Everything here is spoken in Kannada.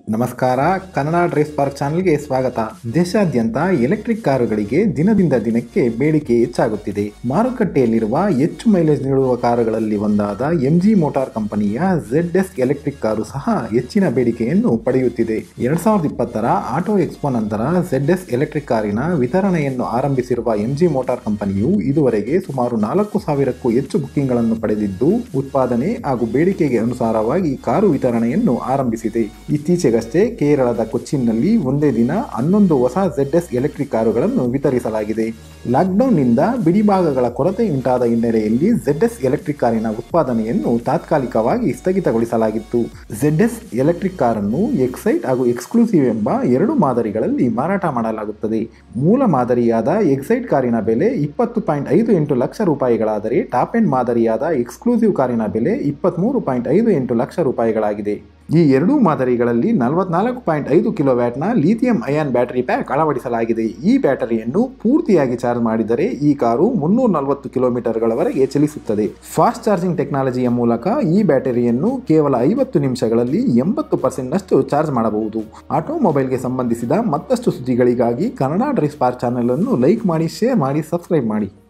ನಮಸ್ಕಾರ ಕನ್ನಡ ಡ್ರೈವ್ ಪಾರ್ಕ್ ಚಾನೆಲ್ಗೆ ಸ್ವಾಗತ ದೇಶಾದ್ಯಂತ ಎಲೆಕ್ಟ್ರಿಕ್ ಕಾರುಗಳಿಗೆ ದಿನದಿಂದ ದಿನಕ್ಕೆ ಬೇಡಿಕೆ ಹೆಚ್ಚಾಗುತ್ತಿದೆ ಮಾರುಕಟ್ಟೆಯಲ್ಲಿರುವ ಹೆಚ್ಚು ಮೈಲೇಜ್ ನೀಡುವ ಕಾರುಗಳಲ್ಲಿ ಒಂದಾದ ಎಂಜಿ ಮೋಟಾರ್ ಕಂಪನಿಯ ಝೆಡ್ ಎಸ್ ಎಲೆಕ್ಟ್ರಿಕ್ ಕಾರು ಸಹ ಹೆಚ್ಚಿನ ಬೇಡಿಕೆಯನ್ನು ಪಡೆಯುತ್ತಿದೆ ಎರಡ್ ಸಾವಿರದ ಇಪ್ಪತ್ತರ ಆಟೋ ಎಕ್ಸ್ಪೋ ನಂತರ ಝೆಡ್ ಎಸ್ ಎಲೆಕ್ಟ್ರಿಕ್ ಕಾರಿನ ವಿತರಣೆಯನ್ನು ಆರಂಭಿಸಿರುವ ಎಂಜಿ ಮೋಟಾರ್ ಕಂಪನಿಯು ಇದುವರೆಗೆ ಸುಮಾರು ನಾಲ್ಕು ಸಾವಿರಕ್ಕೂ ಹೆಚ್ಚು ಬುಕ್ಕಿಂಗ್ಗಳನ್ನು ಪಡೆದಿದ್ದು ಉತ್ಪಾದನೆ ಹಾಗೂ ಬೇಡಿಕೆಗೆ ಅನುಸಾರವಾಗಿ ಕಾರು ವಿತರಣೆಯನ್ನು ಆರಂಭಿಸಿದೆ ಇತ್ತೀಚೆಗಷ್ಟೇ ಕೇರಳದ ಕೊಚ್ಚಿನ್ನಲ್ಲಿ ಒಂದೇ ದಿನ ಹನ್ನೊಂದು ಹೊಸ ಝೆಡ್ ಎಸ್ ಎಲೆಕ್ಟ್ರಿಕ್ ಕಾರುಗಳನ್ನು ವಿತರಿಸಲಾಗಿದೆ ಲಾಕ್ಡೌನ್ನಿಂದ ಬಿಡಿಭಾಗಗಳ ಕೊರತೆ ಉಂಟಾದ ಹಿನ್ನೆಲೆಯಲ್ಲಿ ಝೆಡ್ ಎಸ್ ಎಲೆಕ್ಟ್ರಿಕ್ ಕಾರಿನ ಉತ್ಪಾದನೆಯನ್ನು ತಾತ್ಕಾಲಿಕವಾಗಿ ಸ್ಥಗಿತಗೊಳಿಸಲಾಗಿತ್ತು ಝೆಡ್ ಎಸ್ ಎಲೆಕ್ಟ್ರಿಕ್ ಕಾರನ್ನು ಎಕ್ಸೈಟ್ ಹಾಗೂ ಎಕ್ಸ್ಕ್ಲೂಸಿವ್ ಎಂಬ ಎರಡು ಮಾದರಿಗಳಲ್ಲಿ ಮಾರಾಟ ಮಾಡಲಾಗುತ್ತದೆ ಮೂಲ ಮಾದರಿಯಾದ ಎಕ್ಸೈಟ್ ಕಾರಿನ ಬೆಲೆ ಇಪ್ಪತ್ತು ಪಾಯಿಂಟ್ ಐದು ಎಂಟು ಲಕ್ಷ ರೂಪಾಯಿಗಳಾದರೆ ಟಾಪ್ ಎಂಡ್ ಮಾದರಿಯಾದ ಎಕ್ಸ್ಕ್ಲೂಸಿವ್ ಕಾರಿನ ಬೆಲೆ ಇಪ್ಪತ್ತ್ಮೂರು ಪಾಯಿಂಟ್ ಐದು ಎಂಟು ಲಕ್ಷ ರೂಪಾಯಿಗಳಾಗಿದೆ ಈ ಎರಡೂ ಮಾದರಿಗಳಲ್ಲಿ ನಲವತ್ನಾಲ್ಕು ಪಾಯಿಂಟ್ ಐದು ಕಿಲೋ ವ್ಯಾಟ್ನ ಲಿಥಿಯಂ ಅಯಾನ್ ಬ್ಯಾಟರಿ ಪ್ಯಾಕ್ ಅಳವಡಿಸಲಾಗಿದೆ ಈ ಬ್ಯಾಟರಿಯನ್ನು ಪೂರ್ತಿಯಾಗಿ ಚಾರ್ಜ್ ಮಾಡಿದರೆ ಈ ಕಾರು ಮುನ್ನೂರ ನಲವತ್ತು ಕಿಲೋಮೀಟರ್ಗಳವರೆಗೆ ಚಲಿಸುತ್ತದೆ ಫಾಸ್ಟ್ ಚಾರ್ಜಿಂಗ್ ಟೆಕ್ನಾಲಜಿಯ ಮೂಲಕ ಈ ಬ್ಯಾಟರಿಯನ್ನು ಕೇವಲ ಐವತ್ತು ನಿಮಿಷಗಳಲ್ಲಿ ಎಂಬತ್ತು ಪರ್ಸೆಂಟ್ನಷ್ಟು ಚಾರ್ಜ್ ಮಾಡಬಹುದು ಆಟೋಮೊಬೈಲ್ಗೆ ಸಂಬಂಧಿಸಿದ ಮತ್ತಷ್ಟು ಸುದ್ದಿಗಳಿಗಾಗಿ ಕನ್ನಡ ಡ್ರೈವ್ ಸ್ಪಾರ್ಕ್ ಚಾನೆಲ್ ಅನ್ನು ಲೈಕ್ ಮಾಡಿ ಶೇರ್ ಮಾಡಿ ಸಬ್ಸ್ಕ್ರೈಬ್ ಮಾಡಿ